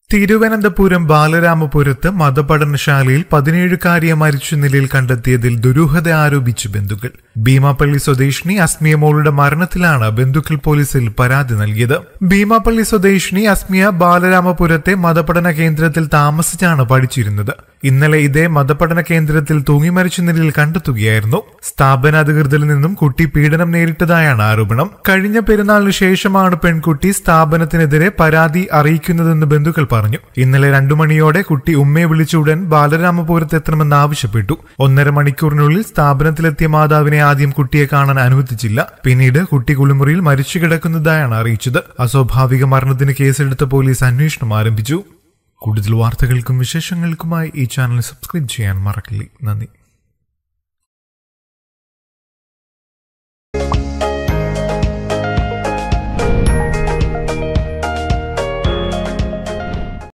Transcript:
തിരുവനന്തപുരം ബാലരാമപുരത്ത് മതപഠനശാലയിൽ പതിനേഴുകാരിയെ മരിച്ച നിലയിൽ കണ്ടെത്തിയതിൽ ദുരൂഹത ആരോപിച്ച് ബന്ധുക്കൾ ഭീമാപ്പള്ളി സ്വദേശിനി അസ്മിയ മോളുടെ മരണത്തിലാണ് ബന്ധുക്കൾ പോലീസിൽ പരാതി നൽകിയത് ഭീമാപ്പള്ളി സ്വദേശിനി അസ്മിയ ബാലരാമപുരത്തെ മതപഠന കേന്ദ്രത്തിൽ താമസിച്ചാണ് പഠിച്ചിരുന്നത് ഇന്നലെ ഇതേ മതപഠന കേന്ദ്രത്തിൽ തൂങ്ങി മരിച്ച നിലയിൽ കണ്ടെത്തുകയായിരുന്നു സ്ഥാപന അധികൃതരിൽ നിന്നും കുട്ടി പീഡനം നേരിട്ടതായാണ് ആരോപണം കഴിഞ്ഞ പെരുന്നാളിന് ശേഷമാണ് പെൺകുട്ടി സ്ഥാപനത്തിനെതിരെ പരാതി അറിയിക്കുന്നതെന്ന് ബന്ധുക്കൾ പറഞ്ഞു ഇന്നലെ രണ്ടു മണിയോടെ കുട്ടി ഉമ്മയെ വിളിച്ച ഉടൻ ബാലരാമപുരത്ത് എത്തണമെന്ന് ആവശ്യപ്പെട്ടു ഒന്നര മണിക്കൂറിനുള്ളിൽ സ്ഥാപനത്തിലെത്തിയ മാതാവിനെ ആദ്യം കുട്ടിയെ കാണാൻ അനുവദിച്ചില്ല പിന്നീട് കുട്ടി കുളിമുറിയിൽ മരിച്ചു കിടക്കുന്നതായാണ് അറിയിച്ചത് അസ്വാഭാവിക മരണത്തിന് കേസെടുത്ത പോലീസ് അന്വേഷണം ആരംഭിച്ചു കൂടുതൽ വാർത്തകൾക്കും വിശേഷങ്ങൾക്കുമായി ഈ ചാനൽ സബ്സ്ക്രൈബ് ചെയ്യാൻ മറക്കില്ലേ നന്ദി